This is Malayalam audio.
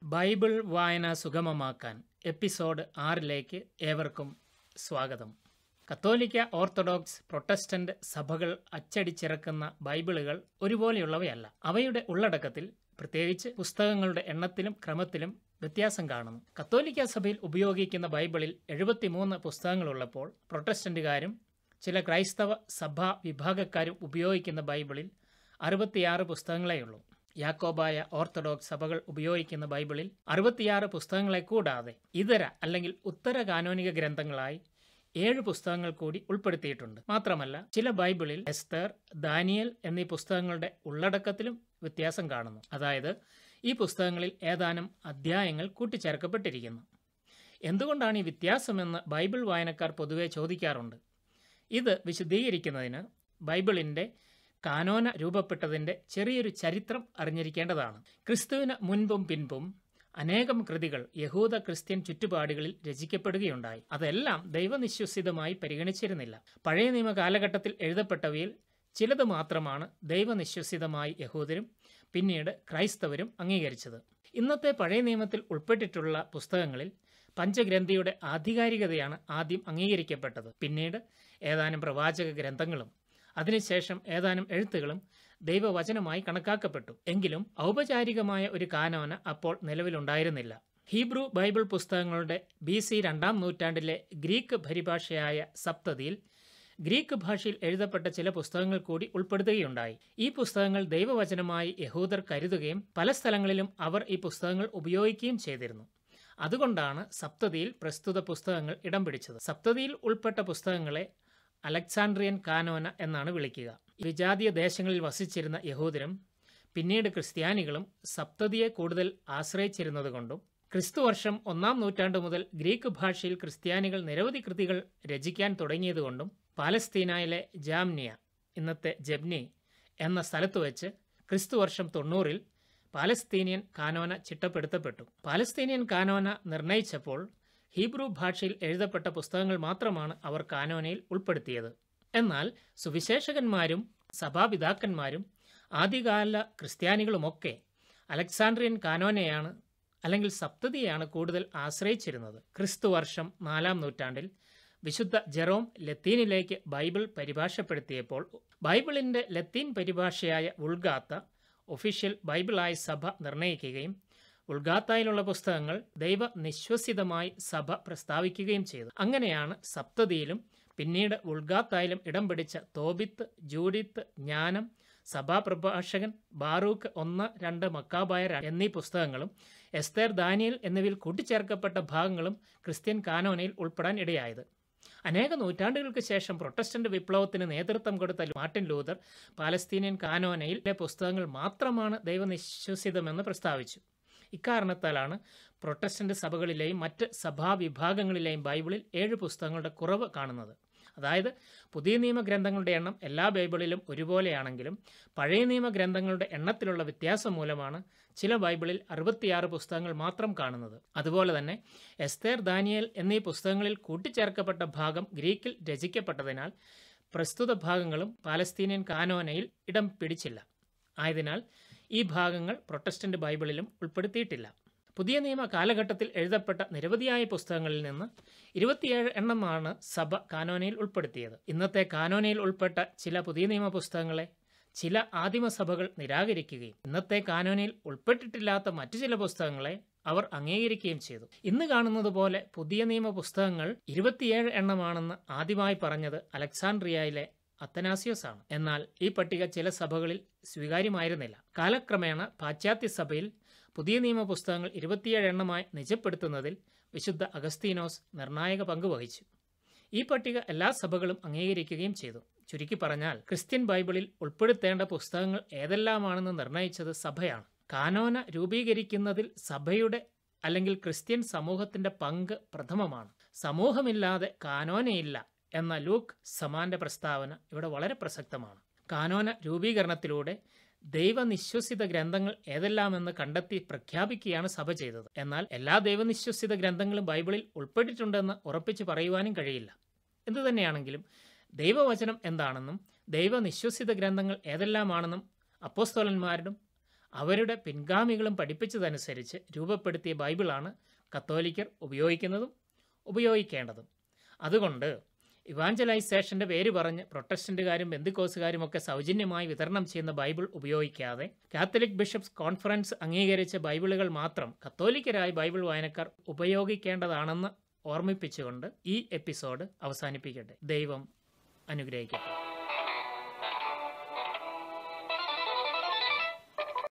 ബൈബിൾ വായന സുഗമമാക്കാൻ എപ്പിസോഡ് ആറിലേക്ക് ഏവർക്കും സ്വാഗതം കത്തോലിക്ക ഓർത്തഡോക്സ് പ്രൊട്ടസ്റ്റന്റ് സഭകൾ അച്ചടിച്ചിറക്കുന്ന ബൈബിളുകൾ ഒരുപോലെയുള്ളവയല്ല അവയുടെ ഉള്ളടക്കത്തിൽ പ്രത്യേകിച്ച് പുസ്തകങ്ങളുടെ എണ്ണത്തിലും ക്രമത്തിലും വ്യത്യാസം കാണുന്നു കത്തോലിക്ക സഭയിൽ ഉപയോഗിക്കുന്ന ബൈബിളിൽ എഴുപത്തിമൂന്ന് പുസ്തകങ്ങളുള്ളപ്പോൾ പ്രൊട്ടസ്റ്റന്റുകാരും ചില ക്രൈസ്തവ സഭാ വിഭാഗക്കാരും ഉപയോഗിക്കുന്ന ബൈബിളിൽ അറുപത്തിയാറ് പുസ്തകങ്ങളേയുള്ളൂ യാക്കോബായ ഓർത്തഡോക്സ് സഭകൾ ഉപയോഗിക്കുന്ന ബൈബിളിൽ അറുപത്തിയാറ് പുസ്തകങ്ങളെ കൂടാതെ ഇതര അല്ലെങ്കിൽ ഉത്തര കാനോനിക ഗ്രന്ഥങ്ങളായി ഏഴ് പുസ്തകങ്ങൾ കൂടി ഉൾപ്പെടുത്തിയിട്ടുണ്ട് മാത്രമല്ല ചില ബൈബിളിൽ എസ്തർ ദാനിയൽ എന്നീ പുസ്തകങ്ങളുടെ ഉള്ളടക്കത്തിലും വ്യത്യാസം കാണുന്നു അതായത് ഈ പുസ്തകങ്ങളിൽ ഏതാനും അധ്യായങ്ങൾ കൂട്ടിച്ചേർക്കപ്പെട്ടിരിക്കുന്നു എന്തുകൊണ്ടാണ് ഈ വ്യത്യാസമെന്ന് ബൈബിൾ വായനക്കാർ പൊതുവെ ചോദിക്കാറുണ്ട് ഇത് വിശദീകരിക്കുന്നതിന് ബൈബിളിൻ്റെ കാനോന രൂപപ്പെട്ടതിൻ്റെ ചെറിയൊരു ചരിത്രം അറിഞ്ഞിരിക്കേണ്ടതാണ് ക്രിസ്തുവിന് മുൻപും പിൻപും അനേകം കൃതികൾ യഹൂദ ക്രിസ്ത്യൻ ചുറ്റുപാടുകളിൽ രചിക്കപ്പെടുകയുണ്ടായി അതെല്ലാം ദൈവനിശ്വസിതമായി പരിഗണിച്ചിരുന്നില്ല പഴയ നിയമ കാലഘട്ടത്തിൽ എഴുതപ്പെട്ടവയിൽ ചിലത് മാത്രമാണ് ദൈവനിശ്വസിതമായി യഹൂദരും പിന്നീട് ക്രൈസ്തവരും അംഗീകരിച്ചത് ഇന്നത്തെ പഴയ നിയമത്തിൽ ഉൾപ്പെട്ടിട്ടുള്ള പുസ്തകങ്ങളിൽ പഞ്ചഗ്രന്ഥിയുടെ ആധികാരികതയാണ് ആദ്യം അംഗീകരിക്കപ്പെട്ടത് പിന്നീട് ഏതാനും പ്രവാചക ഗ്രന്ഥങ്ങളും അതിനുശേഷം ഏതാനും എഴുത്തുകളും ദൈവവചനമായി കണക്കാക്കപ്പെട്ടു എങ്കിലും ഔപചാരികമായ ഒരു കാനോന അപ്പോൾ നിലവിലുണ്ടായിരുന്നില്ല ഹീബ്രു ബൈബിൾ പുസ്തകങ്ങളുടെ ബി സി രണ്ടാം നൂറ്റാണ്ടിലെ ഗ്രീക്ക് പരിഭാഷയായ സപ്തതിയിൽ ഗ്രീക്ക് ഭാഷയിൽ എഴുതപ്പെട്ട ചില പുസ്തകങ്ങൾ കൂടി ഉൾപ്പെടുത്തുകയുണ്ടായി ഈ പുസ്തകങ്ങൾ ദൈവവചനമായി യഹൂദർ കരുതുകയും പല സ്ഥലങ്ങളിലും അവർ ഈ പുസ്തകങ്ങൾ ഉപയോഗിക്കുകയും ചെയ്തിരുന്നു അതുകൊണ്ടാണ് സപ്തതിയിൽ പ്രസ്തുത പുസ്തകങ്ങൾ ഇടം പിടിച്ചത് സപ്തതിയിൽ ഉൾപ്പെട്ട പുസ്തകങ്ങളെ അലക്സാണ്ട്രിയൻ കാനോന എന്നാണ് വിളിക്കുക വിജാതീയ ദേശങ്ങളിൽ വസിച്ചിരുന്ന യഹൂദരും പിന്നീട് ക്രിസ്ത്യാനികളും സപ്തതിയെ കൂടുതൽ ആശ്രയിച്ചിരുന്നതുകൊണ്ടും ക്രിസ്തുവർഷം ഒന്നാം നൂറ്റാണ്ട് മുതൽ ഗ്രീക്ക് ഭാഷയിൽ ക്രിസ്ത്യാനികൾ നിരവധി കൃതികൾ രചിക്കാൻ തുടങ്ങിയതുകൊണ്ടും പാലസ്തീനയിലെ ജാംനിയ ഇന്നത്തെ ജബ്നി എന്ന സ്ഥലത്ത് വെച്ച് ക്രിസ്തുവർഷം തൊണ്ണൂറിൽ പാലസ്തീനിയൻ കാനോന ചിട്ടപ്പെടുത്തപ്പെട്ടു പാലസ്തീനിയൻ കാനോന നിർണയിച്ചപ്പോൾ ഹീബ്രു ഭാഷയിൽ എഴുതപ്പെട്ട പുസ്തകങ്ങൾ മാത്രമാണ് അവർ കാനോനയിൽ ഉൾപ്പെടുത്തിയത് എന്നാൽ സുവിശേഷകന്മാരും സഭാപിതാക്കന്മാരും ആദ്യകാല ക്രിസ്ത്യാനികളുമൊക്കെ അലക്സാണ്ട്രിയൻ കാനോനയാണ് അല്ലെങ്കിൽ സപ്തതിയാണ് കൂടുതൽ ആശ്രയിച്ചിരുന്നത് ക്രിസ്തു വർഷം നാലാം നൂറ്റാണ്ടിൽ വിശുദ്ധ ജെറോം ലത്തീനിലേക്ക് ബൈബിൾ പരിഭാഷപ്പെടുത്തിയപ്പോൾ ബൈബിളിൻ്റെ ലത്തീൻ പരിഭാഷയായ ഉൾഗാത്ത ഒഫീഷ്യൽ ബൈബിളായി സഭ നിർണയിക്കുകയും ഉൾഗാത്തായിലുള്ള പുസ്തകങ്ങൾ ദൈവനിശ്വസിതമായി സഭ പ്രസ്താവിക്കുകയും ചെയ്തു അങ്ങനെയാണ് സപ്തതിയിലും പിന്നീട് ഉൾഗാത്തായാലും ഇടം പിടിച്ച തോബിത്ത് ജൂഡിത്ത് ജ്ഞാനം സഭാപ്രഭാഷകൻ ബാറൂഖ് ഒന്ന് രണ്ട് മക്കാബായ എന്നീ പുസ്തകങ്ങളും എസ്തേർ ദാനിയൽ എന്നിവയിൽ കൂട്ടിച്ചേർക്കപ്പെട്ട ഭാഗങ്ങളും ക്രിസ്ത്യൻ കാനോനയിൽ ഉൾപ്പെടാൻ ഇടയായത് അനേക നൂറ്റാണ്ടുകൾക്ക് ശേഷം പ്രൊട്ടസ്റ്റന്റ് വിപ്ലവത്തിന് നേതൃത്വം കൊടുത്ത മാർട്ടിൻ ലൂതർ പാലസ്തീനിയൻ കാനോനയിലെ പുസ്തകങ്ങൾ മാത്രമാണ് ദൈവനിശ്വസിതമെന്ന് പ്രസ്താവിച്ചു ഇക്കാരണത്താലാണ് പ്രൊട്ടസ്റ്റന്റ് സഭകളിലെയും മറ്റ് സഭാവിഭാഗങ്ങളിലെയും ബൈബിളിൽ ഏഴ് പുസ്തകങ്ങളുടെ കുറവ് കാണുന്നത് അതായത് പുതിയ നിയമ ഗ്രന്ഥങ്ങളുടെ എണ്ണം എല്ലാ ബൈബിളിലും ഒരുപോലെയാണെങ്കിലും പഴയ നിയമ ഗ്രന്ഥങ്ങളുടെ എണ്ണത്തിലുള്ള വ്യത്യാസം മൂലമാണ് ചില ബൈബിളിൽ അറുപത്തിയാറ് പുസ്തകങ്ങൾ മാത്രം കാണുന്നത് അതുപോലെ തന്നെ എസ്തേർ ദാനിയൽ എന്നീ പുസ്തകങ്ങളിൽ കൂട്ടിച്ചേർക്കപ്പെട്ട ഭാഗം ഗ്രീക്കിൽ രചിക്കപ്പെട്ടതിനാൽ പ്രസ്തുത ഭാഗങ്ങളും പാലസ്തീനിയൻ കാനോനയിൽ ഇടം പിടിച്ചില്ല ആയതിനാൽ ഈ ഭാഗങ്ങൾ പ്രൊട്ടസ്റ്റന്റ് ബൈബിളിലും ഉൾപ്പെടുത്തിയിട്ടില്ല പുതിയ നിയമ കാലഘട്ടത്തിൽ എഴുതപ്പെട്ട നിരവധിയായ പുസ്തകങ്ങളിൽ നിന്ന് ഇരുപത്തിയേഴ് എണ്ണമാണ് സഭ കാനോനയിൽ ഉൾപ്പെടുത്തിയത് ഇന്നത്തെ കാനോനയിൽ ഉൾപ്പെട്ട ചില പുതിയ നിയമ പുസ്തകങ്ങളെ ചില ആദിമസഭകൾ നിരാകരിക്കുകയും ഇന്നത്തെ കാനോനയിൽ ഉൾപ്പെട്ടിട്ടില്ലാത്ത മറ്റു ചില പുസ്തകങ്ങളെ അവർ അംഗീകരിക്കുകയും ചെയ്തു ഇന്ന് കാണുന്നത് പോലെ പുതിയ നിയമ പുസ്തകങ്ങൾ ഇരുപത്തിയേഴ് എണ്ണമാണെന്ന് ആദ്യമായി പറഞ്ഞത് അലക്സാണ്ട്രിയയിലെ അത്തനാസിയോസ് ആണ് എന്നാൽ ഈ പട്ടിക ചില സഭകളിൽ സ്വീകാര്യമായിരുന്നില്ല കാലക്രമേണ പാശ്ചാത്യ സഭയിൽ പുതിയ നിയമ പുസ്തകങ്ങൾ ഇരുപത്തിയേഴ് എണ്ണമായി നിജപ്പെടുത്തുന്നതിൽ വിശുദ്ധ അഗസ്തീനോസ് നിർണായക പങ്ക് വഹിച്ചു ഈ പട്ടിക എല്ലാ സഭകളും അംഗീകരിക്കുകയും ചെയ്തു ചുരുക്കി പറഞ്ഞാൽ ക്രിസ്ത്യൻ ബൈബിളിൽ ഉൾപ്പെടുത്തേണ്ട പുസ്തകങ്ങൾ ഏതെല്ലാമാണെന്ന് നിർണയിച്ചത് സഭയാണ് കാനോന രൂപീകരിക്കുന്നതിൽ സഭയുടെ അല്ലെങ്കിൽ ക്രിസ്ത്യൻ സമൂഹത്തിന്റെ പങ്ക് പ്രഥമമാണ് സമൂഹമില്ലാതെ കാനോനയില്ല എന്ന ലൂക്ക് സമാന്റെ പ്രസ്താവന ഇവിടെ വളരെ പ്രസക്തമാണ് കാനോന രൂപീകരണത്തിലൂടെ ദൈവനിശ്വസിത ഗ്രന്ഥങ്ങൾ ഏതെല്ലാമെന്ന് കണ്ടെത്തി പ്രഖ്യാപിക്കുകയാണ് സഭ ചെയ്തത് എന്നാൽ എല്ലാ ദൈവനിശ്വസിത ഗ്രന്ഥങ്ങളും ബൈബിളിൽ ഉൾപ്പെട്ടിട്ടുണ്ടെന്ന് ഉറപ്പിച്ച് പറയുവാനും കഴിയില്ല എന്തുതന്നെയാണെങ്കിലും ദൈവവചനം എന്താണെന്നും ദൈവനിശ്വസിത ഗ്രന്ഥങ്ങൾ ഏതെല്ലാമാണെന്നും അപ്പോസ്തോലന്മാരും അവരുടെ പിൻഗാമികളും പഠിപ്പിച്ചതനുസരിച്ച് രൂപപ്പെടുത്തിയ ബൈബിളാണ് കത്തോലിക്കർ ഉപയോഗിക്കുന്നതും ഉപയോഗിക്കേണ്ടതും അതുകൊണ്ട് ഇവാഞ്ചലൈസേഷൻ്റെ പേര് പറഞ്ഞ് പ്രൊട്ടസ്റ്റന്റുകാരും ബന്ധുക്കോസുകാരും ഒക്കെ സൗജന്യമായി വിതരണം ചെയ്യുന്ന ബൈബിൾ ഉപയോഗിക്കാതെ കാത്തലിക് ബിഷപ്സ് കോൺഫറൻസ് അംഗീകരിച്ച ബൈബിളുകൾ മാത്രം കത്തോലിക്കരായ ബൈബിൾ വായനക്കാർ ഉപയോഗിക്കേണ്ടതാണെന്ന് ഓർമ്മിപ്പിച്ചുകൊണ്ട് ഈ എപ്പിസോഡ് അവസാനിപ്പിക്കട്ടെ ദൈവം അനുഗ്രഹിക്കട്ടെ